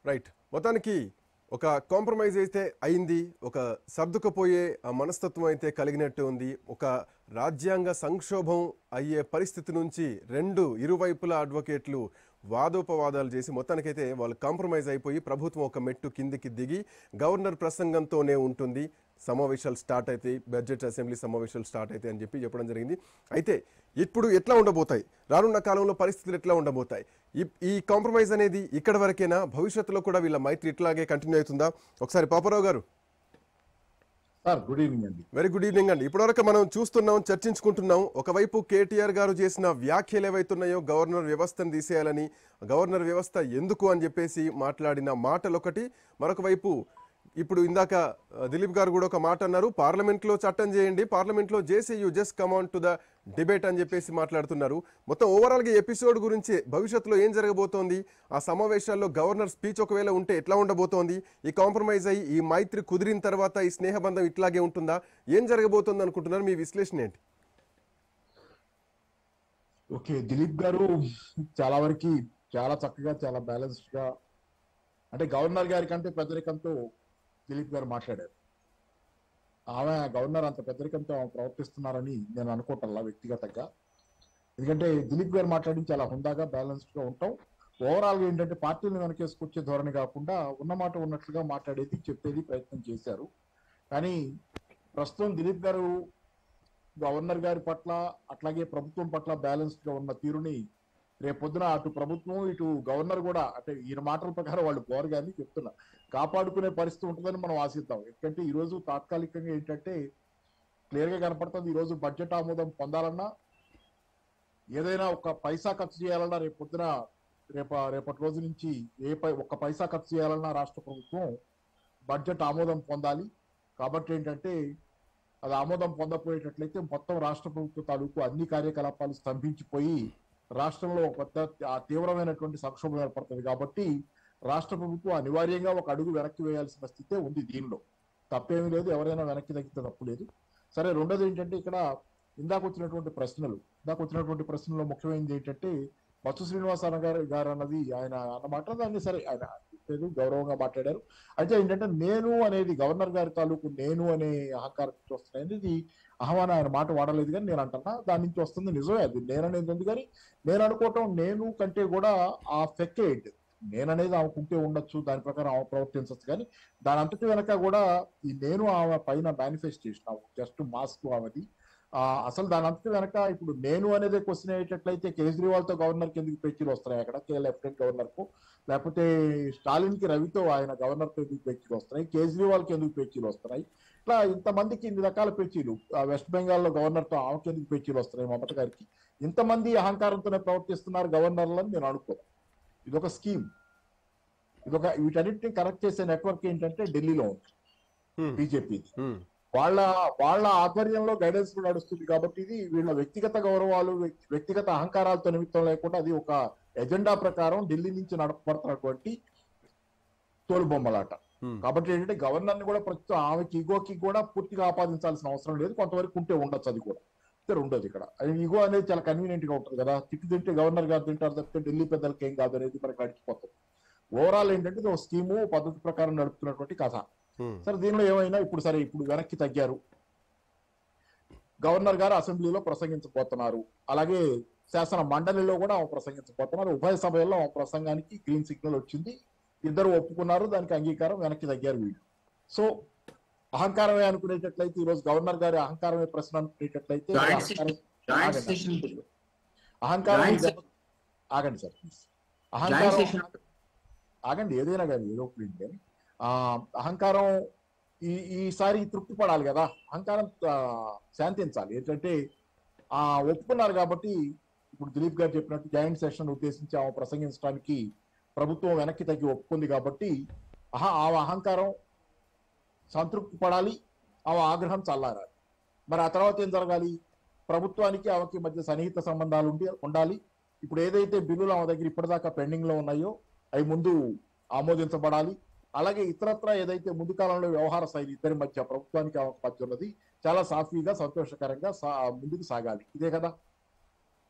Right మొత్తానికి ఒక compromise అయితే అయింది ఒక సర్దుకుపోయే ఆ మనస్తత్వం అయితే కలిగినట్టు ఉంది ఒక రాజ్యాంగ సంక్షోభం అయ్యే పరిస్థితి నుంచి రెండు ఇరువైపుల అడ్వకేట్లు వాదోపవాదాలు చేసి మొత్తానికైతే వాళ్ళు కాంప్రమైజ్ అయిపోయి ప్రభుత్వం ఒక మెట్టు కిందికి దిగి గవర్నర్ ప్రసంగంతోనే ఉంటుంది సమావేశాలు స్టార్ట్ అవుతాయి బడ్జెట్ అసెంబ్లీ సమావేశాలు స్టార్ట్ అవుతాయి అని చెప్పి చెప్పడం జరిగింది అయితే ఇప్పుడు ఎట్లా ఉండబోతాయి రానున్న కాలంలో పరిస్థితులు ఎట్లా ఉండబోతాయి ఈ ఈ కాంప్రమైజ్ అనేది ఇక్కడ వరకేనా భవిష్యత్తులో కూడా వీళ్ళ మైత్రి ఇట్లాగే కంటిన్యూ అవుతుందా ఒకసారి Paparao garu sir good evening అండి వెరీ గుడ్ ఈవినింగ్ అండి ఇప్పటివరకు మనం చూస్తున్నాం చర్చించుకుంటున్నాం ఒకవైపు కేటీఆర్ గారు చేసిన వ్యాఖ్యలు ఏవైతున్నాయో గవర్నర్ వ్యవస్థను తీసేయాలని గవర్నర్ వ్యవస్థ ఎందుకు అని చెప్పేసి మాట్లాడిన మాటలు ఒకటి మరొక వైపు ఇప్పుడు ఇందాక ఆ, దిలీప్ గారు కూడా ఒక మాట అన్నారు పార్లమెంట్లో చట్టం చేయండి పార్లమెంట్లో చేసి you just come on to the debate అని చెప్పేసి మాట్లాడుతున్నారు మొత్తం ఓవరాల్గా ఈ ఎపిసోడ్ గురించి భవిష్యత్తులో ఏం జరగబోతోంది ఆ సమావేశాల్లో గవర్నర్ స్పీచ్ ఒకవేళ ఉంటే ఎట్లా ఉండబోతోంది ఈ కాంప్రమైజ్ అయ్యి ఈ మైత్రి కుదిరిన తర్వాత ఈ స్నేహబంధం ఇట్లాగే ఉంటుందా ఏం జరగబోతోంది అనుకుంటున్నారు మీ విశ్లేషణ ఏంటి ఓకే దిలీప్ గారు చాలా వరకు చాలా చక్కగా చాలా బ్యాలెన్స్డ్ గా అంటే గవర్నర్ గారి కంటే పెద్దరికంతో దిలీప్ గారు మాట్లాడారు ఆమె గవర్నర్ అంత పెద్దరికంతో ఆమె ప్రవర్తిస్తున్నారని నేను అనుకోవటంలా వ్యక్తిగతంగా ఎందుకంటే దిలీప్ గారు మాట్లాడి చాలా హుందాగా బ్యాలెన్స్డ్ గా ఉంటాం ఓవరాల్ గా ఏంటంటే పార్టీని వెనకేసుకొచ్చే ధోరణి కాకుండా ఉన్నమాట ఉన్నట్లుగా మాట్లాడేది చెప్పేది ప్రయత్నం చేశారు కానీ ప్రస్తుతం దిలీప్ గారు గవర్నర్ గారి పట్ల అట్లాగే ప్రభుత్వం పట్ల బ్యాలెన్స్డ్ గా ఉన్న తీరుని రేపొద్దున అటు ప్రభుత్వం ఇటు గవర్నర్ కూడా అంటే ఈయన మాటల ప్రకారం వాళ్ళు పోరు కానీ చెప్తున్నా కాపాడుకునే పరిస్థితి ఉంటుందని మనం ఆశిద్దాం ఎందుకంటే ఈ రోజు తాత్కాలికంగా ఏంటంటే క్లియర్ గా కనపడుతుంది ఈ రోజు బడ్జెట్ ఆమోదం పొందాలన్నా ఏదైనా ఒక పైసా ఖర్చు చేయాలన్నా రేపు పొద్దున రేప రేపటి రోజు నుంచి ఏ పై ఒక్క పైసా ఖర్చు చేయాలన్నా రాష్ట్ర ప్రభుత్వం బడ్జెట్ ఆమోదం పొందాలి కాబట్టి ఏంటంటే అది ఆమోదం పొందపోయేటట్లయితే మొత్తం రాష్ట్ర ప్రభుత్వ తాలూకు అన్ని కార్యకలాపాలు స్తంభించిపోయి రాష్ట్రంలో ఒక పెద్ద ఆ తీవ్రమైనటువంటి సంక్షోభం ఏర్పడుతుంది కాబట్టి రాష్ట్ర ప్రభుత్వం అనివార్యంగా ఒక అడుగు వెనక్కి వేయాల్సిన స్థితే ఉంది దీనిలో తప్పేమీ లేదు ఎవరైనా వెనక్కి తగ్గితే తప్పు లేదు సరే రెండోది ఏంటంటే ఇక్కడ ఇందాక వచ్చినటువంటి ప్రశ్నలు ఇందాక వచ్చినటువంటి ప్రశ్నలో ముఖ్యమైనది ఏంటంటే బొత్స శ్రీనివాసరావు గారు గారు అన్నది ఆయన అన్నమాట దాన్ని సరే ఆయన లేదు గౌరవంగా మాట్లాడారు అయితే ఏంటంటే నేను అనేది గవర్నర్ గారి తాలూకు నేను అనే అహంకారం నుంచి వస్తున్నాయి ఇది అహమాన ఆయన మాట వాడలేదు కానీ నేను అంటున్నా దాని నుంచి వస్తుంది నిజమే అది నేను అనేది ఉంది కానీ నేను అనుకోవటం నేను కంటే కూడా ఆ ఫెక్కేట్ నేననేది ఆమెకుంటే ఉండొచ్చు దాని ప్రకారం ఆమె ప్రవర్తించవచ్చు కానీ దాని అంతటి వెనక కూడా ఈ నేను ఆమె పైన మేనిఫెస్టేషన్ జస్ట్ మాస్క్ ఆమెది ఆ, అసలు దాని అంతటి వెనక ఇప్పుడు నేను అనేది క్వశ్చన్ అయ్యేటట్లయితే కేజ్రీవాల్ తో గవర్నర్ కి ఎందుకు పేచీలు వస్తున్నాయి అక్కడ లెఫ్టినెంట్ గవర్నర్ కు లేకపోతే స్టాలిన్ కి రవితో ఆయన గవర్నర్ తో ఎందుకు పేచీలు వస్తున్నాయి కేజ్రీవాల్ కి ఎందుకు పేచీలు వస్తున్నాయి ఇట్లా ఇంతమందికి ఇన్ని రకాల పేచీలు ఆ, వెస్ట్ బెంగాల్ లో గవర్నర్ తో ఆమెకి ఎందుకు పేచీలు వస్తున్నాయి మమత గారికి ఇంతమంది అహంకారంతోనే ప్రవర్తిస్తున్నారు గవర్నర్లని నేను అనుకో ఇదొక స్కీమ్ ఇదొక వీటన్నిటిని కనెక్ట్ చేసే నెట్వర్క్ ఏంటంటే ఢిల్లీలో ఉంది హ్మ్, బీజేపీ హ్మ్, వాళ్ళ వాళ్ళ ఆధ్వర్యంలో గైడెన్స్ నడుస్తుంది కాబట్టి ఇది వీళ్ళ వ్యక్తిగత గౌరవాలు వ్యక్తి- వ్యక్తిగత అహంకారాలతో నిమిత్తం లేకుండా అది ఒక ఎజెండా ప్రకారం ఢిల్లీ నుంచి నడపబడుతున్నటువంటి తోలుబొమ్మలాట హ్మ్. కాబట్టి ఏంటంటే గవర్నర్ ని కూడా ప్రస్తుతం ఆమెకి ఈగోకి కూడా పూర్తిగా ఆపాదించాల్సిన అవసరం లేదు కొంతవరకు ఉంటే ఉండొచ్చు అది కూడా అయితే ఉండదు ఇక్కడ ఈగో అనేది చాలా కన్వీనియంట్ గా ఉంటుంది కదా తిట్టు తింటే గవర్నర్ గారు తింటారు తప్పితే ఢిల్లీ పెద్దలకి ఏం కాదు అనేది మనకి అడిగిపోతుంది ఓవరాల్ ఏంటంటే ఇది ఒక స్కీము పద్ధతి ప్రకారం నడుపుతున్నటువంటి కథ హ్మ్, సరే దీనిలో ఏమైనా ఇప్పుడు సరే ఇప్పుడు వెనక్కి తగ్గారు గవర్నర్ గారు అసెంబ్లీలో ప్రసంగించబోతున్నారు అలాగే శాసన మండలిలో కూడా ఆమె ప్రసంగించబోతున్నారు ఉభయ సభల్లో ఆమె ప్రసంగానికి గ్రీన్ సిగ్నల్ వచ్చింది ఇద్దరు ఒప్పుకున్నారు దానికి అంగీకారం వెనక్కి తగ్గారు వీళ్ళు సో అహంకారమే అనుకునేటట్లయితే ఈ రోజు గవర్నర్ గారి అహంకారమే ప్రశ్న అనుకునేటట్లయితే Joint అహంకారం- జాయింట్ ఆగండి. సెషన్ అహంకారం Joint ఈ దెబ్బ- ఆగండి సార్ ప్లీజ్ జాయింట్ అహంకారం సెషన్ ఆగండి ఏదైనా కానీ ఏదో ఒకటి ఏంటి కానీ ఆ అహంకారం ఈ ఈసారి తృప్తి పడాలి కదా అహంకారం ఆ, శాంతించాలి ఏంటంటే ఆ ఒప్పుకున్నారు కాబట్టి ఇప్పుడు దిలీప్ గారు చెప్పినట్టు జాయింట్ సెషన్ ఉద్దేశించి ఆమె ప్రసంగించడానికి ప్రభుత్వం వెనక్కి తగ్గి ఒప్పుకుంది కాబట్టి అహ ఆ అహంకారం సంతృప్తి పడాలి ఆమె ఆగ్రహం చల్లారాలి మరి ఆ తర్వాత ఏం జరగాలి ప్రభుత్వానికి ఆమెకి మధ్య సన్నిహిత సంబంధాలు ఉండి ఉండాలి ఇప్పుడు ఏదైతే బిల్లులు ఆమె దగ్గర ఇప్పటిదాకా పెండింగ్ లో ఉన్నాయో అవి ముందు ఆమోదించబడాలి అలాగే ఇతరత్ర ఏదైతే ముందు కాలంలో వ్యవహార శైలి ఇద్దరి మధ్య ప్రభుత్వానికి ఆమెకు మధ్య ఉన్నది చాలా సాఫీగా సంతోషకరంగా సా- ముందుకు సాగాలి ఇదే కదా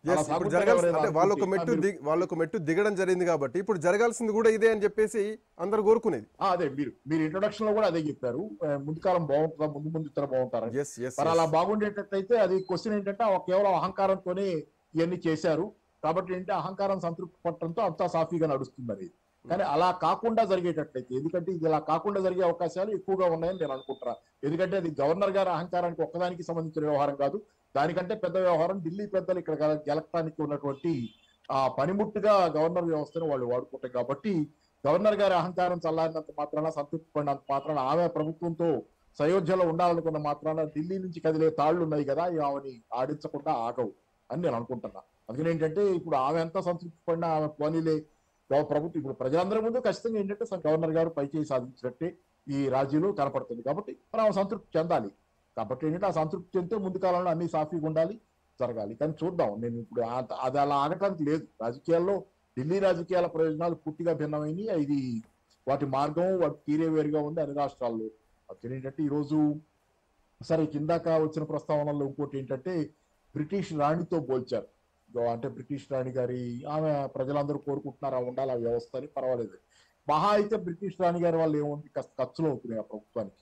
Yes, అలా ఇప్పుడు సాగుతారు జరగాల్సి ఎవరైనా అంటే వాళ్ళొక అనుకుంటే, మెట్టు ఆ, మీరు- దిగ్ వాళ్ళొక మెట్టు దిగడం జరిగింది కాబట్టి ఇప్పుడు జరగాల్సింది కూడా ఇదే అని చెప్పేసి అందరు కోరుకునేది ఆ, అదే మీరు మీరు ఇంట్రొడక్షన్ లో కూడా అదే చెప్పారు ఆ, ముందు కాలం బాగుంటుందా ముందు ముందు ఇతర బాగుంటారా ఎస్ ఎస్ మరి అలా బాగుండేటట్టయితే అది క్వశ్చన్ ఏంటంటే ఆ కేవలం అహంకారంతోనే ఇవన్నీ చేశారు కాబట్టి ఏంటంటే అహంకారం సంతృప్తి పట్టడంతో అంతా సాఫీగా నడుస్తుంది అది కానీ అలా కాకుండా జరిగేటట్లయితే ఎందుకంటే ఇది ఇలా కాకుండా జరిగే అవకాశాలు ఎక్కువగా ఉన్నాయని నేను అనుకుంటున్నా ఎందుకంటే అది గవర్నర్ గారి అహంకారానికి ఒక్కదానికి సంబంధించిన వ్యవహారం కాదు దానికంటే పెద్ద వ్యవహారం ఢిల్లీ పెద్దలు ఇక్కడ గెల- గెలకటానికి ఉన్నటువంటి ఆ పనిముట్టుగా గవర్నర్ వ్యవస్థను వాళ్ళు వాడుకుంటారు కాబట్టి గవర్నర్ గారి అహంకారం చల్లారినంత మాత్రాన సంతృప్తి పడినంత మాత్రాన ఆమె ప్రభుత్వంతో సయోధ్యలో ఉండాలనుకున్న మాత్రాన ఢిల్లీ నుంచి కదిలే తాళ్లు ఉన్నాయి కదా ఇవి ఆమెని ఆడించకుండా ఆగవు అని నేను అనుకుంటున్నా అందుకని ఏంటంటే ఇప్పుడు ఆమె ఎంత సంతృప్తి పడినా ఆమె పోనీలే గవ- ప్రభుత్వం ఇప్పుడు ప్రజలందరి ముందు ఖచ్చితంగా ఏంటంటే స- గవర్నర్ గారు పైచేయి సాధించినట్టే ఈ రాజీలో కనపడుతుంది కాబట్టి మరి ఆమె సంతృప్తి చెందాలి కాబట్టి ఏంటంటే ఆ సంతృప్తి చెందితే ముందు కాలంలో అన్ని సాఫీగా ఉండాలి జరగాలి కానీ చూద్దాం నేను ఇప్పుడు ఆ- అది అలా ఆగటానికి లేదు రాజకీయాల్లో ఢిల్లీ రాజకీయాల ప్రయోజనాలు పూర్తిగా భిన్నమైనవి ఇది వాటి మార్గం వాటి తీరే వేరుగా ఉంది అన్ని రాష్ట్రాల్లో అది ఏంటంటే ఈరోజు సరే కిందాక వచ్చిన ప్రస్తావనలో ఇంకోటి ఏంటంటే బ్రిటిష్ రాణితో పోల్చారు ఇగో అంటే బ్రిటిష్ రాణి గారి ఆమె ప్రజలందరూ కోరుకుంటున్నారు ఆ ఉండాలి ఆ వ్యవస్థ అని పర్వాలేదు మహా అయితే బ్రిటిష్ రాణి గారి వాళ్ళు ఏముంది కాస్త ఖర్చులు అవుతున్నాయి ఆ ప్రభుత్వానికి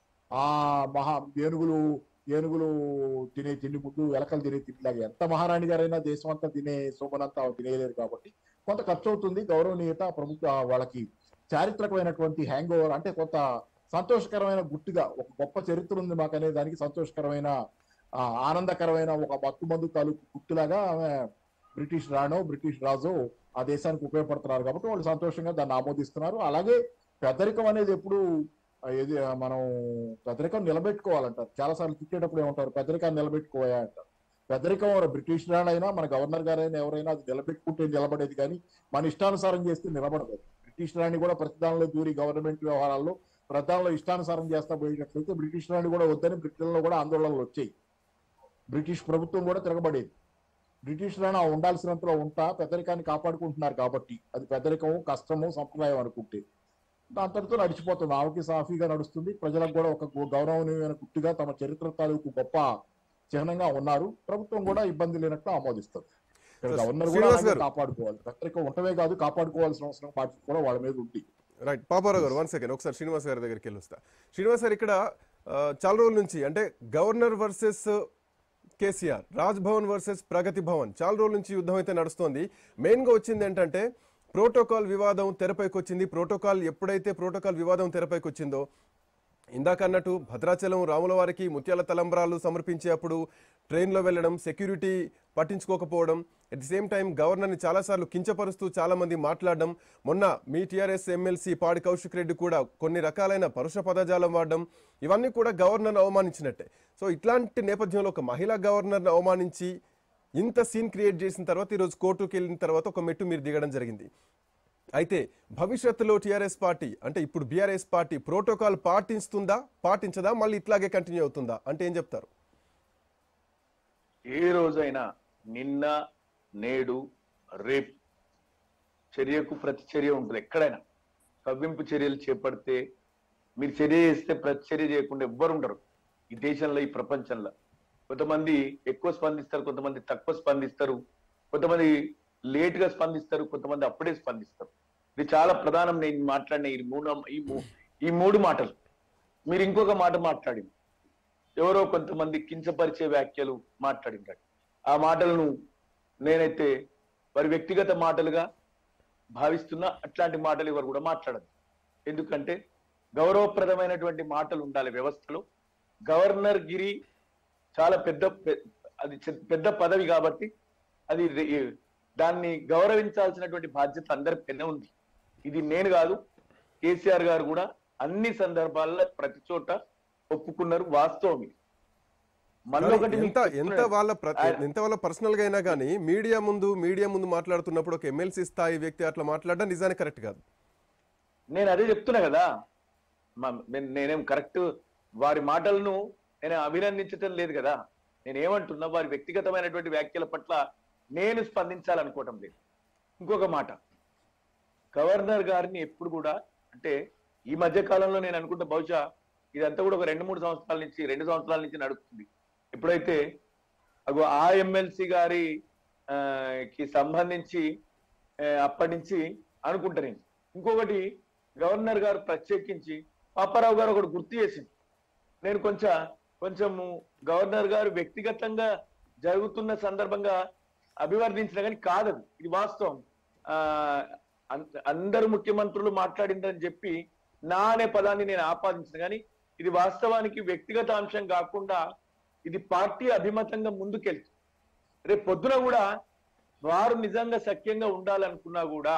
ఆ మహా ఏనుగులు ఏనుగులు తినే తిండి ముందు ఎలకలు తినే తిండిలాగా ఎంత మహారాణి గారైనా దేశం అంతా తినే శోభనంతా ఆమె తినేయలేరు కాబట్టి కొంత ఖర్చు అవుతుంది గౌరవనీయత ప్రభుత్వ వాళ్ళకి చారిత్రకమైనటువంటి హ్యాంగ్ ఓవర్ అంటే కొంత సంతోషకరమైన గుర్తుగా ఒక గొప్ప చరిత్ర ఉంది మాకనే దానికి సంతోషకరమైన ఆ, ఆనందకరమైన ఒక మత్తు మందు తాలూకు గుర్తులాగా ఆమె బ్రిటిష్ రాణో బ్రిటిష్ రాజు ఆ దేశానికి ఉపయోగపడుతున్నారు కాబట్టి వాళ్ళు సంతోషంగా దాన్ని ఆమోదిస్తున్నారు అలాగే పెద్దరికం అనేది ఎప్పుడు ఆ, ఏది ఆ, మనం పెద్దరికం నిలబెట్టుకోవాలంటారు చాలా సార్లు తిట్టేటప్పుడు ఏమంటారు పెద్దరికాన్ని నిలబెట్టుకోయా అంటారు పెద్దరికం ఎవరు బ్రిటిష్ రాణైనా మన గవర్నర్ గారైనా ఎవరైనా అది నిలబెట్టుకుంటే నిలబడేది కానీ మన ఇష్టానుసారం చేస్తే నిలబడదు బ్రిటిష్ రాణి కూడా ప్రతిదానిలో దూరి గవర్నమెంట్ వ్యవహారాల్లో ప్రధానంలో ఇష్టానుసారం చేస్తా పోయేటట్లయితే బ్రిటిష్ రాణి కూడా వద్దని బ్రిటన్లో కూడా ఆందోళనలు వచ్చాయి బ్రిటిష్ ప్రభుత్వం కూడా తిరగబడేది బ్రిటిష్ రాణి ఆ ఉండాల్సినంతలో ఉంటా పెద్దరికాన్ని కాపాడుకుంటున్నారు కాబట్టి అది పెద్దరికము కష్టము సంప్రదాయం అనుకుంటే దాంతో నడిచిపోతుంది ఆమెకి సాఫీగా నడుస్తుంది ప్రజలకు కూడా ఒక గౌ- గౌరవనీయమైన గుర్తుగా తమ చరిత్ర తాలూకు గొప్ప చిహ్నంగా ఉన్నారు ప్రభుత్వం కూడా ఇబ్బంది లేనట్టు ఆమోదిస్తుంది ఇక్కడ Yes. గవర్నర్ కూడా శ్రీనివాస్ అలాగే గారు. కాపాడుకోవాలి పెద్దరికం ఉండటమే కాదు కాపాడుకోవాల్సిన అవసరం బాధ్యత కూడా వాళ్ళ మీద ఉంది రైట్ పాపారావు గారు వన్ సెకండ్ ఒకసారి శ్రీనివాస్ గారి దగ్గరికి వెళ్ళి వస్తా శ్రీనివాస్ గారు ఇక్కడ ఆ, చాలా రోజుల నుంచి అంటే governor versus KCR Raj Bhavan versus Pragati Bhavan చాలా రోజుల నుంచి యుద్ధం అయితే నడుస్తోంది మెయిన్గా వచ్చింది ఏంటంటే ప్రోటోకాల్ వివాదం తెరపైకి వచ్చింది ప్రోటోకాల్ ఎప్పుడైతే ప్రోటోకాల్ వివాదం తెరపైకి వచ్చిందో ఇందాక అన్నట్టు భద్రాచలం రాముల వారికి ముత్యాల తలంబ్రాలు సమర్పించే అప్పుడు ట్రైన్లో వెళ్ళడం సెక్యూరిటీ పట్టించుకోకపోవడం అట్ ది సేమ్ టైం గవర్నర్ని చాలాసార్లు కించపరుస్తూ చాలామంది మాట్లాడడం మొన్న మీ టీఆర్ఎస్ ఎమ్మెల్సీ పాడి కౌశిక్ రెడ్డి కూడా కొన్ని రకాలైన పరుష పదజాలం వాడడం ఇవన్నీ కూడా గవర్నర్ను అవమానించినట్టే సో ఇట్లాంటి నేపథ్యంలో ఒక మహిళా గవర్నర్ను అవమానించి ఇంత సీన్ క్రియేట్ చేసిన తర్వాత ఈరోజు కోర్టుకు వెళ్ళిన తర్వాత ఒక మెట్టు మీరు దిగడం జరిగింది అయితే భవిష్యత్తులో టీఆర్ఎస్ పార్టీ అంటే ఇప్పుడు బీఆర్ఎస్ పార్టీ ప్రోటోకాల్ పాటిస్తుందా పాటించదా మళ్ళీ ఇట్లాగే కంటిన్యూ అవుతుందా అంటే ఏం చెప్తారు ఏ రోజైనా నిన్న నేడు రేపు చర్యకు ప్రతి చర్య ఉంటుంది ఎక్కడైనా కవ్వింపు చర్యలు చేపడితే మీరు చర్య చేస్తే ప్రతి చర్య చేయకుండా ఎవ్వరు ఉండరు ఈ దేశంలో ఈ ప్రపంచంలో కొంతమంది ఎక్కువ స్పందిస్తారు కొంతమంది తక్కువ స్పందిస్తారు కొంతమంది లేట్ గా స్పందిస్తారు కొంతమంది అప్పుడే స్పందిస్తారు ఇది చాలా ప్రధానం నేను మాట్లాడిన ఈ మూడు ఈ మూ- ఈ మూడు మాటలు మీరు ఇంకొక మాట మాట్లాడింది ఎవరో కొంతమంది కించపరిచే వ్యాఖ్యలు మాట్లాడింటాడు ఆ మాటలను నేనైతే వారి వ్యక్తిగత మాటలుగా భావిస్తున్నా అట్లాంటి మాటలు ఎవరు కూడా మాట్లాడదు ఎందుకంటే గౌరవప్రదమైనటువంటి మాటలు ఉండాలి వ్యవస్థలో గవర్నర్ గిరి చాలా పెద్ద పె- అది చె- పెద్ద పదవి కాబట్టి అది రే- దాన్ని గౌరవించాల్సినటువంటి బాధ్యత అందరిపైన ఉంది ఇది నేను కాదు కేసీఆర్ గారు కూడా అన్ని సందర్భాల్లో ప్రతి చోట ఒప్పుకున్నారు వాస్తవం ఇది మళ్ళీ ఒకటి మీకు ఎంత ఎంత చెప్తున్నాను. వాళ్ళ ప్ర- ఆయన- ఎంత వాళ్ళ పర్సనల్ గా అయినా కానీ మీడియా ముందు మీడియా ముందు మాట్లాడుతున్నప్పుడు ఒక ఎమ్మెల్సీ స్థాయి వ్యక్తి అట్లా మాట్లాడడం నిజానికి కరెక్ట్ కాదు నేను అదే చెప్తున్నా కదా మా- నేను- నేనేం కరెక్ట్ వారి మాటలను నేను అభినందించటం లేదు కదా నేను ఏమంటున్నా వారి వ్యక్తిగతమైనటువంటి వ్యాఖ్యల పట్ల నేను స్పందించాలనుకోవటం లేదు ఇంకొక మాట గవర్నర్ గారిని ఎప్పుడు కూడా అంటే ఈ మధ్య కాలంలో నేను అనుకుంటే బహుశా ఇదంతా కూడా ఒక రెండు మూడు సంవత్సరాల నుంచి రెండు సంవత్సరాల నుంచి నడుస్తుంది ఎప్పుడైతే అగో ఆ ఎమ్మెల్సీ గారి ఆ, కి సంబంధించి ఆ, అప్పటి నుంచి అనుకుంటా నేను ఇంకొకటి గవర్నర్ గారు ప్రత్యేకించి పాపారావు గారు ఒకటి గుర్తు చేసింది నేను కొంచెం కొంచెము గవర్నర్ గారు వ్యక్తిగతంగా జరుగుతున్న సందర్భంగా అభివర్ణించిన కానీ కాదది ఇది వాస్తవం ఆ అన్- అందరు ముఖ్యమంత్రులు మాట్లాడిందని చెప్పి నా అనే పదాన్ని నేను ఆపాదించిన కానీ ఇది వాస్తవానికి వ్యక్తిగత అంశం కాకుండా ఇది పార్టీ అభిమతంగా ముందుకెళ్తుంది రేపు పొద్దున కూడా వారు నిజంగా సఖ్యంగా ఉండాలనుకున్నా కూడా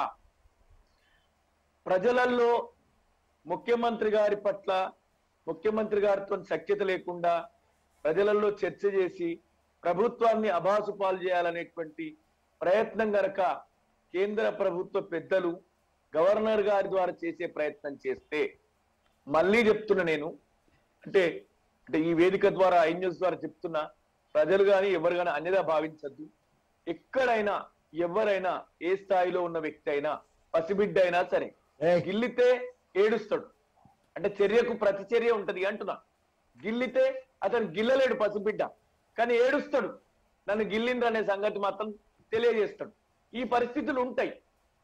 ప్రజలలో ముఖ్యమంత్రి గారి పట్ల ముఖ్యమంత్రి గారితో సఖ్యత లేకుండా ప్రజలలో చర్చ చేసి ప్రభుత్వాన్ని అభాసు పాలు చేయాలనేటువంటి ప్రయత్నం గనక కేంద్ర ప్రభుత్వ పెద్దలు గవర్నర్ గారి ద్వారా చేసే ప్రయత్నం చేస్తే మళ్ళీ చెప్తున్నా నేను అంటే అంటే ఈ వేదిక ద్వారా ఐ న్యూస్ ద్వారా చెప్తున్నా ప్రజలు కానీ ఎవరు కానీ అన్యదా భావించద్దు ఎక్కడైనా ఎవరైనా ఏ స్థాయిలో ఉన్న వ్యక్తి అయినా పసిబిడ్డ అయినా సరే ఏయ్. గిల్లితే ఏడుస్తాడు అంటే చర్యకు ప్రతిచర్య ఉంటది అంటున్నా గిల్లితే అతను గిల్లలేడు పసిబిడ్డ కానీ ఏడుస్తాడు నన్ను గిల్లిండ్రు అనే సంగతి మాత్రం తెలియజేస్తాడు ఈ పరిస్థితులు ఉంటాయి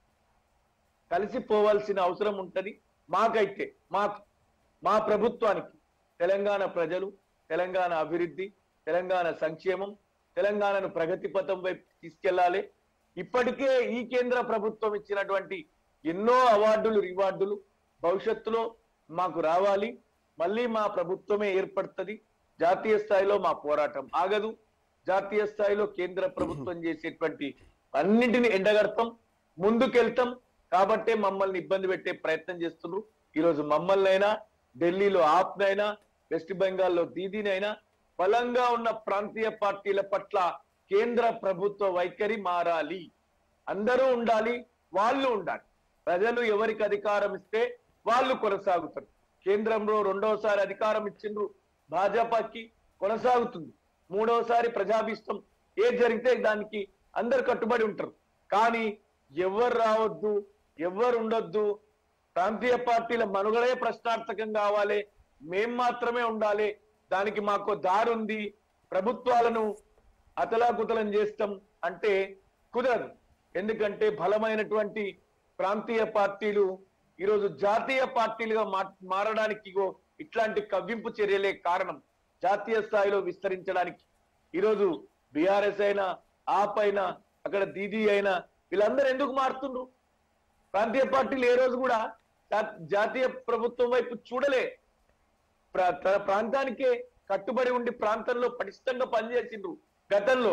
కలిసిపోవాల్సిన అవసరం ఉంటది మాకైతే మాకు మా ప్రభుత్వానికి తెలంగాణ ప్రజలు తెలంగాణ అభివృద్ధి తెలంగాణ సంక్షేమం తెలంగాణను ప్రగతి పథం వైపు తీసుకెళ్లాలి ఇప్పటికే ఈ కేంద్ర ప్రభుత్వం ఇచ్చినటువంటి ఎన్నో అవార్డులు రివార్డులు భవిష్యత్తులో మాకు రావాలి మళ్ళీ మా ప్రభుత్వమే ఏర్పడుతుంది జాతీయ స్థాయిలో మా పోరాటం ఆగదు జాతీయ స్థాయిలో కేంద్ర ప్రభుత్వం చేసేటువంటి అన్నింటిని ఎండగడతాం ముందుకెళ్తాం కాబట్టే మమ్మల్ని ఇబ్బంది పెట్టే ప్రయత్నం చేస్తున్నారు ఈరోజు మమ్మల్ని అయినా ఢిల్లీలో ఆప్నైనా వెస్ట్ బెంగాల్లో దీదీనైనా బలంగా ఉన్న ప్రాంతీయ పార్టీల పట్ల కేంద్ర ప్రభుత్వ వైఖరి మారాలి అందరూ ఉండాలి వాళ్ళు ఉండాలి ప్రజలు ఎవరికి అధికారం ఇస్తే వాళ్ళు కొనసాగుతారు కేంద్రంలో రెండవసారి అధికారం ఇచ్చిండ్రు భాజపాకి కొనసాగుతుంది మూడవసారి ప్రజాభీష్టం ఏ జరిగితే దానికి అందరు కట్టుబడి ఉంటారు కానీ ఎవరు రావద్దు ఎవరు ఉండొద్దు ప్రాంతీయ పార్టీల మనుగడే ప్రశ్నార్థకం కావాలి మేం మాత్రమే ఉండాలి దానికి మాకు దారి ఉంది ప్రభుత్వాలను అతలాకుతలం చేస్తాం అంటే కుదరదు ఎందుకంటే బలమైనటువంటి ప్రాంతీయ పార్టీలు ఈరోజు జాతీయ పార్టీలుగా మా- మారడానికి ఇగో ఇట్లాంటి కవ్వింపు చర్యలే కారణం జాతీయ స్థాయిలో విస్తరించడానికి ఈరోజు బీఆర్ఎస్ అయినా ఆప్ అయినా అక్కడ దీదీ అయినా వీళ్ళందరూ ఎందుకు మారుతుండ్రు ప్రాంతీయ పార్టీలు ఏ రోజు కూడా జా- జాతీయ ప్రభుత్వం వైపు చూడలే ప్ర- తన ప్రాంతానికే కట్టుబడి ఉండి ప్రాంతంలో పటిష్టంగా పనిచేసిండ్రు గతంలో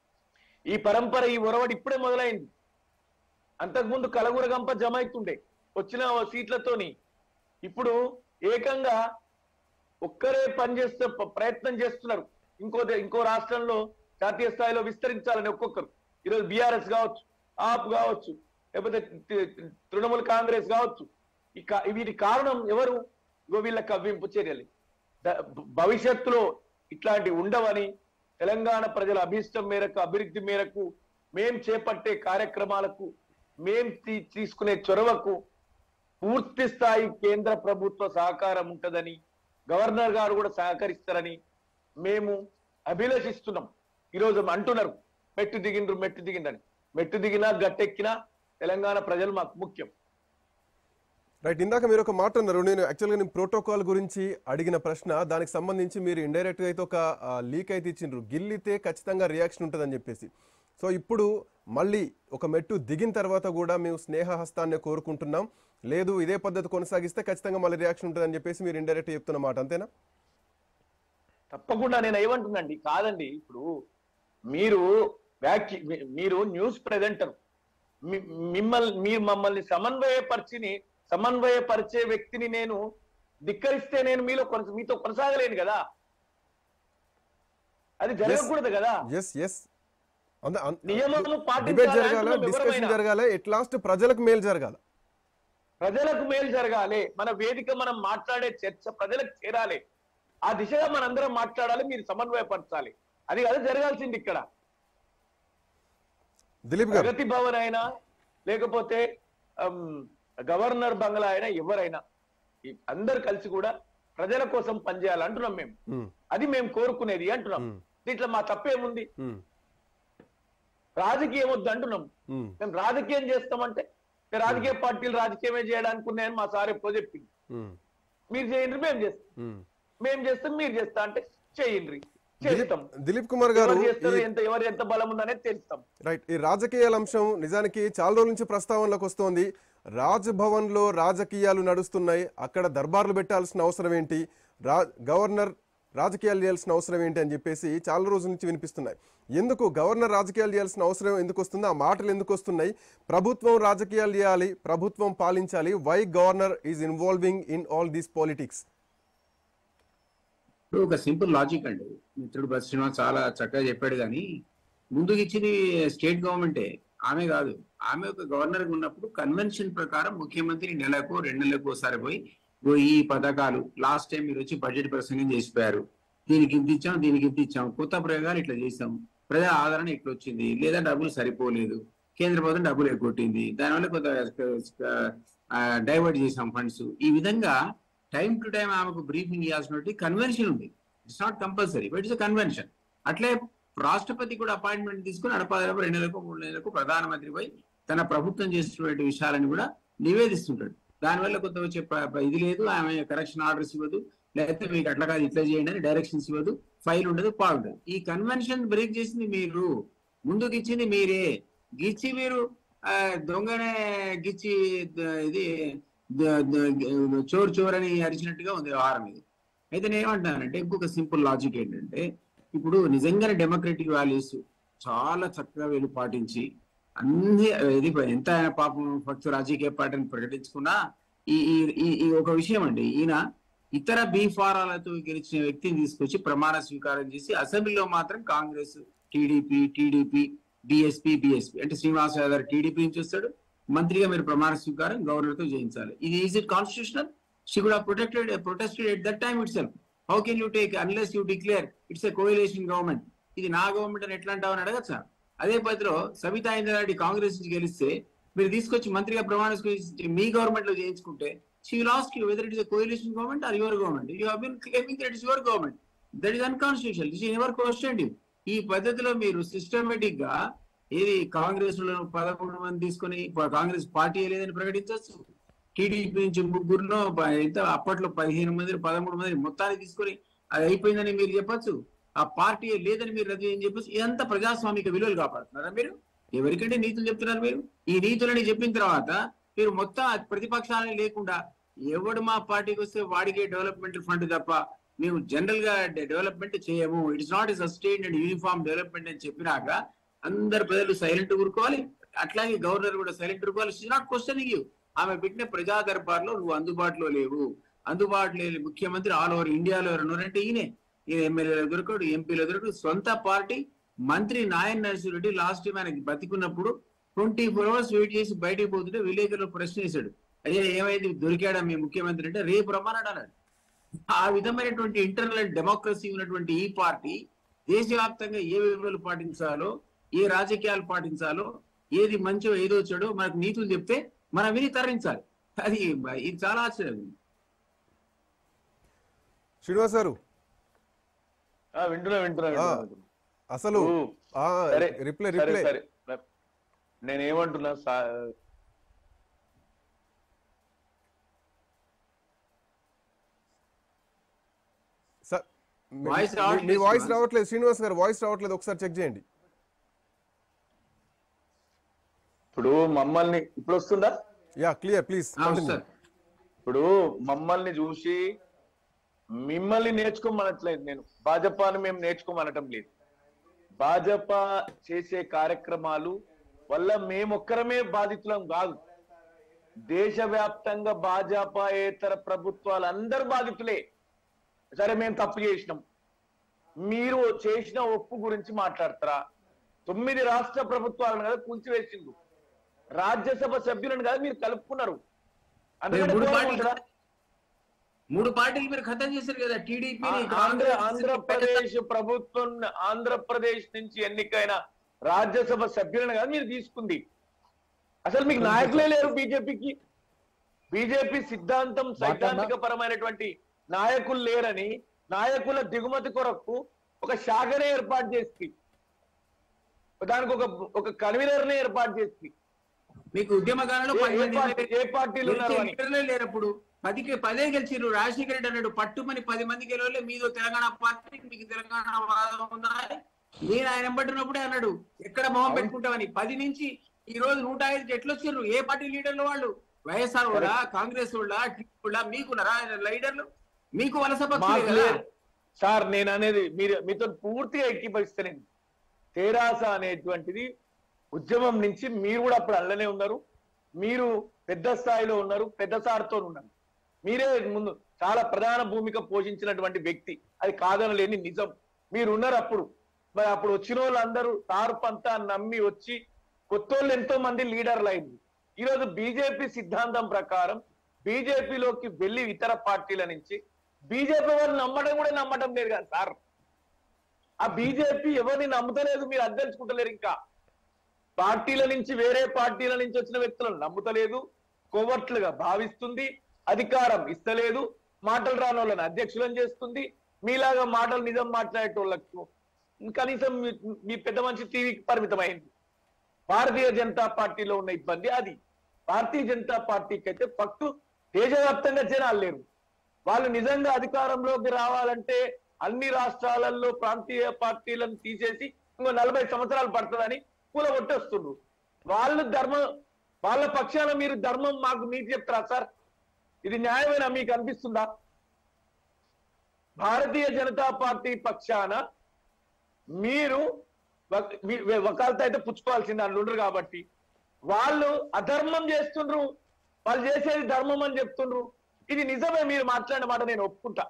ఈ పరంపర ఈ ఒరవడి ఇప్పుడే మొదలైంది అంతకుముందు కలగురగంప జమ అవుతుండే వచ్చిన సీట్లతోని ఇప్పుడు ఏకంగా ఒక్కరే పనిచేస్తే ప- ప్రయత్నం చేస్తున్నారు ఇంకో దే- ఇంకో రాష్ట్రంలో జాతీయ స్థాయిలో విస్తరించాలని ఒక్కొక్కరు ఈరోజు బీఆర్ఎస్ కావచ్చు ఆప్ కావచ్చు లేకపోతే తి- తి- తృణమూల్ కాంగ్రెస్ కావచ్చు ఈ కా- వీటి కారణం ఎవరు ఇగో వీళ్ళ కవ్వింపు చర్యలు ద- భ- భవిష్యత్తులో ఇట్లాంటి ఉండవని తెలంగాణ ప్రజల అభీష్టం మేరకు అభివృద్ధి మేరకు మేం చేపట్టే కార్యక్రమాలకు మేం తీ- తీసుకునే చొరవకు పూర్తి స్థాయి కేంద్ర ప్రభుత్వ సహకారం ఉంటదని గవర్నర్ గారు కూడా సహకరిస్తారని మేము అభిలషిస్తున్నాం ఈరోజు అంటున్నారు మెట్టు దిగిండ్రు మెట్టు దిగిండ్రని మెట్టు దిగినా గట్టెక్కినా తెలంగాణ ప్రజలు మాకు ముఖ్యం రైట్ ఇందాక మీరు ఒక మాట అన్నారు నేను యాక్చువల్గా నేను ప్రోటోకాల్ గురించి అడిగిన ప్రశ్న దానికి సంబంధించి మీరు ఇండైరెక్ట్గా అయితే ఒక లీక్ అయితే ఇచ్చిండ్రు గిల్లితే ఖచ్చితంగా రియాక్షన్ ఉంటుందని చెప్పేసి సో ఇప్పుడు మళ్ళీ ఒక మెట్టు దిగిన తర్వాత కూడా మేము స్నేహహస్తాన్ని కోరుకుంటున్నాం లేదు ఇదే పద్ధతి కొనసాగిస్తే ఖచ్చితంగా మళ్ళీ రియాక్షన్ ఉంటుందని చెప్పేసి మీరు ఇండైరెక్ట్ చెప్తున్న మాట అంతేనా తప్పకుండా నేను ఏమంటున్నాండి కాదండి ఇప్పుడు మీరు వ్యాఖ్య మీ- మీరు న్యూస్ ప్రెజెంటర్ మిమ్మల్ని మీరు మమ్మల్ని సమన్వయపరిచిని సమన్వయపరిచే వ్యక్తిని నేను ధిక్కరిస్తే నేను మీలో కొనస మీతో కొనసాగలేను కదా అది జరగకూడదు కదా ఎస్ ఎస్ నియమాలు పాటించాలి డిబేట్ జరగాల అంటున్నాం డిస్కషన్ ఎవరమైనా. జరగాలి ఎట్ లాస్ట్ ప్రజలకు మేలు జరగాల ప్రజలకు మేలు జరగాలి మన వేదిక మనం మాట్లాడే చర్చ ప్రజలకు చేరాలి ఆ దిశగా మనందరం మాట్లాడాలి మీరు సమన్వయపరచాలి అది అది జరగాల్సింది ఇక్కడ దిలీప్ గారు ప్రగతి భవన్ అయినా లేకపోతే అమ్, గవర్నర్ బంగ్లా అయినా ఎవరైనా ఈ అందరు కలిసి కూడా ప్రజల కోసం పనిచేయాలి అంటున్నాం మేము ఉమ్, అది మేము కోరుకునేది అంటున్నాం ఉమ్. దీంట్లో మా తప్పేముంది ఉమ్. రాజకీయం వద్దు అంటున్నాం ఉమ్, మేము రాజకీయం చేస్తామంటే మేము రాజకీయ పార్టీలు రాజకీయమే చేయడానికి ఉన్నాయని మా సార్ ఎప్పుడో చెప్పింది ఉమ్, మీరు చేయండి మేము చేస్తాం ఉమ్. మేము చేస్తాం మీరు చేస్తా అంటే చేయండి చేస్తాం దిలీప్ కుమార్ గారు ఎవరు చేస్తారు ఈ- ఎంత ఎవరు ఎంత బలం ఉందనేది తెలుస్తాం రైట్ ఈ రాజకీయాల అంశం నిజానికి చాలా రోజుల నుంచి ప్రస్తావనలోకి వస్తోంది రాజ్భవన్లో రాజకీయాలు నడుస్తున్నాయి అక్కడ దర్బార్లు పెట్టాల్సిన అవసరం ఏంటి రా గవర్నర్ రాజకీయాలు చేయాల్సిన అవసరం ఏంటి అని చెప్పేసి చాలా రోజుల నుంచి వినిపిస్తున్నాయి ఎందుకు గవర్నర్ రాజకీయాలు చేయాల్సిన అవసరం ఎందుకు వస్తుంది ఆ మాటలు ఎందుకు వస్తున్నాయి ప్రభుత్వం రాజకీయాలు చేయాలి ప్రభుత్వం పాలించాలి why governor is involving in all these politics ఇప్పుడు ఒక సింపుల్ లాజిక్ అండి మిత్రుడు బస్ శ్రీనివాస్ చాలా చక్కగా చెప్పాడు కానీ ముందుకు ఇచ్చింది స్టేట్ గవర్నమెంటే ఆమె కాదు ఆమె ఒక గవర్నర్ ఉన్నప్పుడు కన్వెన్షన్ ప్రకారం ముఖ్యమంత్రి నెలకు రెండు నెలలకు ఒకసారి పోయి "ఇగో ఈ పథకాలు లాస్ట్ టైం మీరు వచ్చి బడ్జెట్ ప్రసంగం చేసిపోయారు దీనికి ఇంత ఇచ్చాం దీనికి ఇంత ఇచ్చాం కొత్త ప్రయోగాలు ఇట్లా చేసాం ప్రజా ఆదరణ ఇట్లా వచ్చింది లేదా డబ్బులు సరిపోలేదు కేంద్ర ప్రభుత్వం డబ్బులు ఎగ్గొట్టింది దానివల్ల కొంత డైవర్ట్ చేసాం ఫండ్స్ ఈ విధంగా టైం టు టైం ఆమెకు బ్రీఫింగ్ ఇవ్వాల్సినటువంటి కన్వెన్షన్ ఉంది it's not compulsory but it's convention అట్లే రాష్ట్రపతి కూడా అపాయింట్మెంట్ తీసుకుని అడపాదడప రెండు నెలలకు మూడు నెలలకు ప్రధానమంత్రి పోయి తన ప్రభుత్వం చేసినటువంటి విషయాలను కూడా నివేదిస్తుంటాడు దానివల్ల కొంత వచ్చే ప- ప- ఇది లేదు ఆమె కరెక్షన్ ఆర్డర్స్ ఇవ్వదు లేకపోతే మీకు అట్లా కాదు ఇట్లా చేయండి అని డైరెక్షన్స్ ఇవ్వదు ఫైల్ ఉండదు బాగుండదు ఈ కన్వెన్షన్ బ్రేక్ చేసింది మీరు ముందుకు ఇచ్చింది మీరే గిచ్చి మీరు ఆ, దొంగనే గిచ్చి ద- ఇది ద- ద- చోర్ చోర్ అని అరిచినట్టుగా ఉంది వ్యవహారం ఇది అయితే నేను ఏమంటానంటే ఇంకొక సింపుల్ లాజిక్ ఏంటంటే ఇప్పుడు నిజంగానే డెమోక్రటిక్ వాల్యూస్ చాలా చక్కగా వీళ్ళు పాటించి అన్ని ఇది ఎంత ఆయన పాపం ఫస్ట్ రాజకీయ పార్టీని ప్రకటించుకున్నా ఈ ఈ- ఈ ఈ ఒక విషయం అండి ఈయన ఇతర బీ ఫారాలతో గెలిచిన వ్యక్తిని తీసుకొచ్చి ప్రమాణ స్వీకారం చేసి అసెంబ్లీలో మాత్రం కాంగ్రెస్ టీడీపీ టీడీపీ డిఎస్పీ బిఎస్పీ అంటే శ్రీనివాస యాదవ్ గారు టీడీపీ నుంచి వస్తాడు మంత్రిగా మీరు ప్రమాణ స్వీకారం గవర్నర్ తో చేయించాలి ఇది ఈజ్ ఇట్ కాన్స్టిట్యూషనల్ షీ కూడా protected protested at that time itself how can you take unless you declare it's a coalition government ఇది నా గవర్నమెంట్ అని ఎట్లా అంటావని అడగచ్చా అదే పద్ధతిలో సబితా ఇంద్రారెడ్డి కాంగ్రెస్ నుంచి గెలిస్తే మీరు తీసుకొచ్చి మంత్రిగా ప్రమాణ స్వీకరించి మీ గవర్నమెంట్ లో చేయించుకుంటే she will ask you whether it is coalition government or your government you have been claiming that is your government that is unconstitutional she never question you ఈ పద్ధతిలో మీరు సిస్టమేటిక్ గా ఏది కాంగ్రెస్ లో పదకొండు మంది తీసుకొని ప- కాంగ్రెస్ పార్టీ లేదని ప్రకటించవచ్చు టీడీపీ నుంచి ముగ్గురులో ప- ఎంత అప్పట్లో పదిహేను మంది పదమూడు మంది మొత్తాన్ని తీసుకొని అది అయిపోయిందని మీరు చెప్పొచ్చు ఆ పార్టీ లేదని మీరు రద్దు చేయని చెప్పొచ్చు ఇదంతా ప్రజాస్వామిక విలువలు కాపాడుతున్నారా మీరు ఎవరికంటే నీతులు చెప్తున్నారు మీరు ఈ నీతులని చెప్పిన తర్వాత మీరు మొత్తం ఆ ప్రతిపక్షాలని లేకుండా ఎవడు మా పార్టీకి వస్తే వాడికే డెవలప్మెంట్ ఫండ్ తప్ప మేము జనరల్ గా డెవలప్మెంట్ చేయము it's not sustain and uniform development అని చెప్పినాక అందరు ప్రజలు సైలెంట్ ఊరుకోవాలి అట్లాగే గవర్నర్ కూడా సైలెంట్ ఊరుకోవాలి షీ నాట్ క్వశ్చనింగ్ యూ ఆమె పెట్టిన ప్రజా దర్బార్లో నువ్వు అందుబాటులో లేవు అందుబాటులో లేని ముఖ్యమంత్రి ఆల్ ఓవర్ ఇండియాలో ఎవరున్నారంటే ఈయనే ఈయన ఎమ్మెల్యేలు దొరకడు ఎంపీలు దొరకడు సొంత పార్టీ మంత్రి నాయన్ నరసింహరెడ్డి లాస్ట్ టైం ఆయనకి బతికున్నప్పుడు ట్వంటీ ఫోర్ అవర్స్ వెయిట్ చేసి బయటికి పోతుంటే విలేకరులు ప్రశ్న వేశాడు అయ్యా ఏమైంది దొరికాడా మీ ముఖ్యమంత్రి అంటే రేపు రమ్మన్నాడు అన్నాడు ఆ విధమైనటువంటి ఇంటర్నల్ డెమోక్రసీ ఉన్నటువంటి ఈ పార్టీ దేశవ్యాప్తంగా ఏ విలువలు పాటించాలో ఏ రాజకీయాలు పాటించాలో ఏది మంచో ఏదో చెడో మనకు నీతులు చెప్తే మనం విని తరలించాలి అది ఇది చాలా ఆశ్చర్యం శ్రీనివాస్ గారు ఆ, వింటున్నా వింటున్నా ఆ, వింటున్నా అసలు ఓ, ఆ, సరే, రిప్లై సరే రిప్లై సరే నేను ఏమంటున్నా సా- సార్ మీ- వాయిస్ మీ- రావట్లేదు, మీ వాయిస్ శ్రీనివాస్. రావట్లేదు శ్రీనివాస్ గారు వాయిస్ రావట్లేదు ఒకసారి చెక్ చేయండి ఇప్పుడు మమ్మల్ని ఇప్పుడు వస్తుందా యా క్లియర్ ప్లీజ్ సార్ ఇప్పుడు మమ్మల్ని చూసి మిమ్మల్ని నేర్చుకోమనట్లేదు నేను భాజపాను మేము నేర్చుకోమనటం లేదు భాజపా చేసే కార్యక్రమాలు వల్ల మేమొక్కరమే బాధితులం కాదు దేశవ్యాప్తంగా భాజపాయేతర ప్రభుత్వాలు అందరు బాధితులే సరే మేము తప్పు చేసినాం మీరు చేసిన ఒప్పు గురించి మాట్లాడతారా తొమ్మిది రాష్ట్ర ప్రభుత్వాలను కదా కూల్చివేసిండు రాజ్యసభ సభ్యులను కదా మీరు కలుపుకున్నారు అందుకని మూడు కోపం పార్టీలు ఉంటుందా? మూడు పార్టీలు మీరు ఖతం చేశారు కదా టీడీపీ ఆ- ఆంధ్ర ఆంధ్రప్రదేశ్ ప్రభుత్వం ఆంధ్రప్రదేశ్ నుంచి ఎన్నికైన రాజ్యసభ సభ్యులను కాదు మీరు తీసుకుంది అసలు మీకు నాయకులే లేరు బీజేపీకి బీజేపీ సిద్ధాంతం సైద్ధాంతిక పరమైనటువంటి నాయకులు లేరని నాయకుల దిగుమతి కొరకు ఒక శాఖనే ఏర్పాటు చేసి దానికి ఒక ఒక కన్వీనర్ ని ఏర్పాటు చేసి మీకు ఉద్యమకాలంలో ఏ- పది ఏ మంది పార్టీ- ఏ పార్టీలు ఉన్నారు గెలిచే అని లీడర్లే లేరప్పుడు పదికి పదే గెలిచిర్రు రాజశేఖర రెడ్డి అన్నాడు పట్టుమని పది మంది గెలవలే మీదో తెలంగాణ పార్టీ మీకు తెలంగాణ వాదం ఉందా అని. నేను ఆయన పట్టినప్పుడే అన్నాడు ఎక్కడ మొహం పెట్టుకుంటామని పది నుంచి ఈ రోజు నూట ఐదు ఎట్లా వచ్చారు ఏ పార్టీ లీడర్లు వాళ్ళు వైఎస్ఆర్ వాళ్ళ కాంగ్రెస్ వాళ్ళ టీడీపీ వాళ్ళ మీకున్నారా లీడర్లు మీకు వలస పక్షులే మాకు కదా లేదు. సార్ నేను అనేది మీరు మీతో పూర్తిగా ఎక్కిపరిస్తానండి తెరాస అనేటువంటిది ఉద్యమం నుంచి మీరు కూడా అప్పుడు అల్లనే ఉన్నారు మీరు పెద్ద స్థాయిలో ఉన్నారు పెద్ద సార్తో ఉన్నారు మీరే ముందు చాలా ప్రధాన భూమిక పోషించినటువంటి వ్యక్తి అది కాదనలేని నిజం మీరు ఉన్నారు అప్పుడు మరి అప్పుడు వచ్చిన వాళ్ళందరూ తారుపంతా నమ్మి వచ్చి కొత్త వాళ్ళు ఎంతో మంది లీడర్లు అయింది ఈరోజు బీజేపీ సిద్ధాంతం ప్రకారం బీజేపీలోకి వెళ్ళి ఇతర పార్టీల నుంచి బీజేపీ వాళ్ళు నమ్మడం కూడా నమ్మడం లేదు కదా సార్ ఆ బీజేపీ ఎవరిని నమ్ముతలేదు మీరు అర్థించుకుంటలేరు ఇంకా పార్టీల నుంచి వేరే పార్టీల నుంచి వచ్చిన వ్యక్తులను నమ్ముతలేదు కోవట్లుగా భావిస్తుంది అధికారం ఇస్తలేదు మాటలు రాని వాళ్ళని అధ్యక్షులను చేస్తుంది మీలాగా మాటలు నిజం మాట్లాడేటోళ్ళకు కనీసం మీ- మీ పెద్ద మనిషి టీవీకి పరిమితమైంది భారతీయ జనతా పార్టీలో ఉన్న ఇబ్బంది అది భారతీయ జనతా పార్టీకి అయితే పట్టు దేశవ్యాప్తంగా జనాలు లేరు వాళ్ళు నిజంగా అధికారంలోకి రావాలంటే అన్ని రాష్ట్రాలలో ప్రాంతీయ పార్టీలను తీసేసి ఇంకో నలభై సంవత్సరాలు పడుతుందని కూలగొట్టేస్తుండ్రు వాళ్ళు ధర్మం వాళ్ళ పక్షాన మీరు ధర్మం మాకు నీతి చెప్తారా సార్ ఇది న్యాయమేనా మీకు అనిపిస్తుందా భారతీయ జనతా పార్టీ పక్షాన మీరు వక- మీ- వకాలతో అయితే పుచ్చుకోవాల్సింది అందులో ఉండరు కాబట్టి వాళ్ళు అధర్మం చేస్తుండ్రు వాళ్ళు చేసేది ధర్మం అని చెప్తుండ్రు ఇది నిజమే మీరు మాట్లాడిన మాట నేను ఒప్పుకుంటా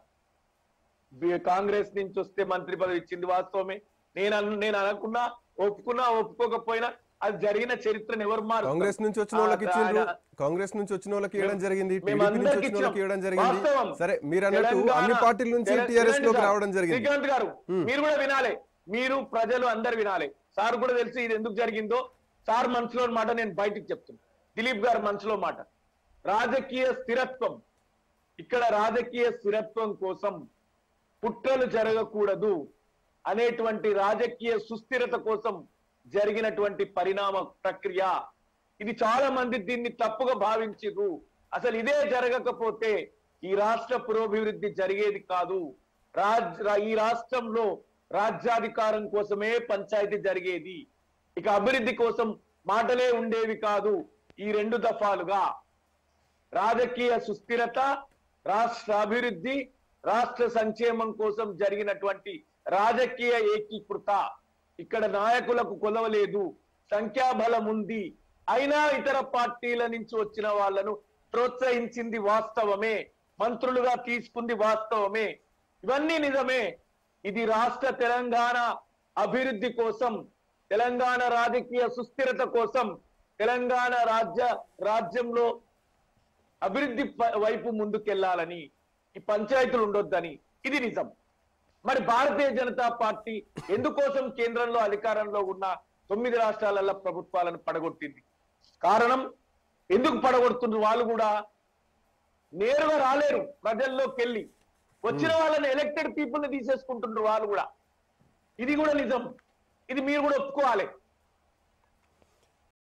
బి- కాంగ్రెస్ నుంచి వస్తే మంత్రి పదవి ఇచ్చింది వాస్తవమే నేను అన్- నేను అనకున్నా ఒప్పుకున్నా ఒప్పుకోకపోయినా అది జరిగిన చరిత్రను ఎవరు మారు కాంగ్రెస్ నుంచి వచ్చిన వాళ్ళకి ఇచ్చిండ్రు కాంగ్రెస్ నుంచి వచ్చిన వాళ్ళకి ఇవ్వడం జరిగింది టీడీపీ నుంచి మేమందరికి వచ్చిన వాళ్ళకి ఇవ్వడం ఇచ్చాం. జరిగింది వాస్తవం. సరే మీరు అన్నట్టు తెలంగాణ- అన్ని పార్టీల నుంచి తెల- టీఆర్ఎస్ వినండి లోకి సార్. రావడం జరిగింది శ్రీకాంత్ గారు హ్మ్. మీరు కూడా వినాలి మీరు ప్రజలు అందరు వినాలి సార్ కూడా తెలిసి ఇది ఎందుకు జరిగిందో సార్ మనసులో మాట నేను బయటికి చెప్తున్నా దిలీప్ గారు మనసులో మాట రాజకీయ స్థిరత్వం ఇక్కడ రాజకీయ స్థిరత్వం కోసం కుట్రలు జరగకూడదు అనేటువంటి రాజకీయ సుస్థిరత కోసం జరిగినటువంటి పరిణామ ప్రక్రియ ఇది చాలా మంది దీన్ని తప్పుగా భావించారు అసలు ఇదే జరగకపోతే ఈ రాష్ట్ర పురోభివృద్ధి జరిగేది కాదు రాజ్ రా- ఈ రాష్ట్రంలో రాజ్యాధికారం కోసమే పంచాయతీ జరిగేది ఇక అభివృద్ధి కోసం మాటలే ఉండేవి కాదు ఈ రెండు దఫాలుగా రాజకీయ సుస్థిరత రాష్ట్ర అభివృద్ధి రాష్ట్ర సంక్షేమం కోసం జరిగినటువంటి రాజకీయ ఏకీకృత ఇక్కడ నాయకులకు కొలవలేదు సంఖ్యాబలం ఉంది అయినా ఇతర పార్టీల నుంచి వచ్చిన వాళ్ళను ప్రోత్సహించింది వాస్తవమే మంత్రులుగా తీసుకుంది వాస్తవమే ఇవన్నీ నిజమే ఇది రాష్ట్ర తెలంగాణ అభివృద్ధి కోసం తెలంగాణ రాజకీయ సుస్థిరత కోసం తెలంగాణ రాజ్య రాజ్యంలో అభివృద్ధి ప- వైపు ముందుకెళ్లాలని ఈ పంచాయతీలు ఉండొద్దని ఇది నిజం మరి భారతీయ జనతా పార్టీ ఎందుకోసం కేంద్రంలో అధికారంలో ఉన్న తొమ్మిది రాష్ట్రాలలో ప్రభుత్వాలను పడగొట్టింది కారణం ఎందుకు పడగొడుతున్నారు వాళ్ళు కూడా నేరుగా రాలేరు ప్రజల్లోకి వెళ్ళి వచ్చిన వాళ్ళని ఎలక్టెడ్ పీపుల్ ని తీసేసుకుంటున్నారు వాళ్ళు కూడా ఇది కూడా నిజం ఇది మీరు కూడా ఒప్పుకోవాలి